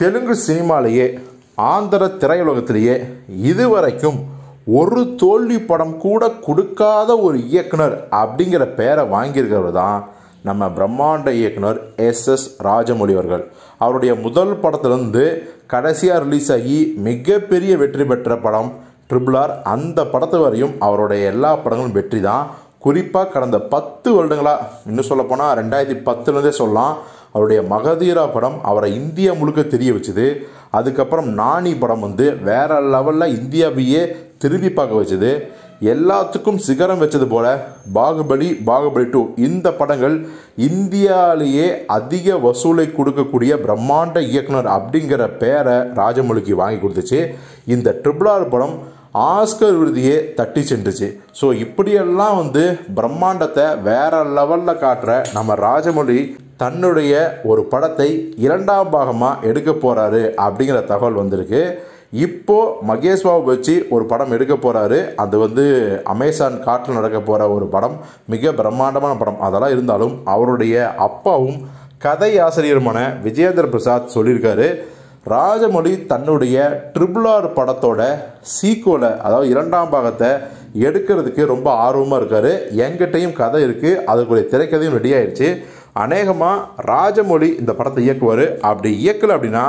தெலுங்கு சினிமாலேயே ஆந்திர திரையுலகத்திலேயே இதுவரைக்கும் ஒரு தோல்வி படம் கூட கொடுக்காத ஒரு இயக்குனர் அப்படிங்கிற பெயரை வாங்கியிருக்கிறவர் தான் நம்ம பிரம்மாண்ட இயக்குனர் எஸ் எஸ் ராஜமௌழி அவர்கள் அவருடைய முதல் படத்துலேருந்து கடைசியாக ரிலீஸ் ஆகி மிகப்பெரிய வெற்றி பெற்ற படம் ட்ரிபிள் ஆர் அந்த படத்து வரையும் அவருடைய எல்லா படங்களும் வெற்றி தான் குறிப்பாக கடந்த பத்து வருடங்களாக இன்னும் சொல்லப்போனால் ரெண்டாயிரத்தி பத்துலேருந்தே சொல்லலாம் அவருடைய மகதீரா படம் அவரை இந்தியா முழுக்க தெரிய வச்சுது அதுக்கப்புறம் நானி படம் வந்து வேற லெவலில் இந்தியாவையே திரும்பி பார்க்க வச்சுது எல்லாத்துக்கும் சிகரம் வச்சது போல பாகுபலி பாகுபலி டூ இந்த படங்கள் இந்தியாவிலேயே அதிக வசூலை கொடுக்கக்கூடிய பிரம்மாண்ட இயக்குனர் அப்படிங்கிற பெயரை ராஜமௌழிக்கு வாங்கி கொடுத்துச்சு இந்த ட்ரிபிள் ஆர் படம் ஆஸ்கர் விருதியே தட்டி சென்றுச்சு ஸோ இப்படியெல்லாம் வந்து பிரம்மாண்டத்தை வேற லெவலில் காட்டுற நம்ம ராஜமௌழி தன்னுடைய ஒரு படத்தை இரண்டாம் பாகமாக எடுக்க போகிறாரு அப்படிங்கிற தகவல் வந்திருக்கு இப்போ மகேஷ் பாபு வச்சு ஒரு படம் எடுக்க போகிறாரு அது வந்து அமேசான் காட்டில் நடக்க போகிற ஒரு படம் மிக பிரம்மாண்டமான படம் அதெல்லாம் இருந்தாலும் அவருடைய அப்பாவும் கதை ஆசிரியருமான விஜயேந்திர பிரசாத் சொல்லியிருக்காரு ராஜமௌழி தன்னுடைய ட்ரிபிள் ஆர் படத்தோட சீக்குவலை அதாவது இரண்டாம் பாகத்தை எடுக்கிறதுக்கு ரொம்ப ஆர்வமாக இருக்கார் என்கிட்டையும் கதை இருக்குது அதுக்குரிய திரைக்கதையும் ரெடி ஆயிடுச்சு அநேகமாக ராஜமௌழி இந்த படத்தை இயக்குவார் அப்படி இயக்கலை அப்படின்னா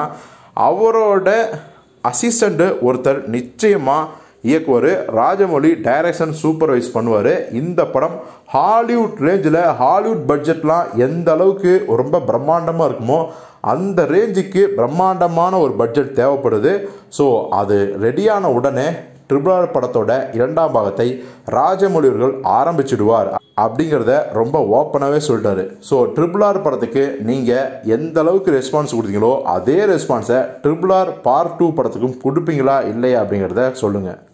அவரோட அசிஸ்டண்ட்டு ஒருத்தர் நிச்சயமாக இயக்குவார் ராஜமௌழி டைரக்ஷன் சூப்பர்வைஸ் பண்ணுவார் இந்த படம் ஹாலிவுட் ரேஞ்சில் ஹாலிவுட் பட்ஜெட்லாம் எந்த அளவுக்கு ரொம்ப பிரம்மாண்டமாக இருக்குமோ அந்த ரேஞ்சுக்கு பிரம்மாண்டமான ஒரு பட்ஜெட் தேவைப்படுது ஸோ அது ரெடியான உடனே ட்ரிபிள் ஆர் படத்தோட இரண்டாம் பாகத்தை ராஜமௌழி அவர்கள் ஆரம்பிச்சிடுவார் அப்படிங்கிறத ரொம்ப ஓப்பனாகவே சொல்லிட்டாரு ஸோ ட்ரிபிள் ஆர் படத்துக்கு நீங்கள் எந்த அளவுக்கு ரெஸ்பான்ஸ் கொடுத்தீங்களோ அதே ரெஸ்பான்ஸை ட்ரிபிள் ஆர் பார்ட் டூ படத்துக்கும் கொடுப்பீங்களா இல்லையா அப்படிங்கிறத சொல்லுங்கள்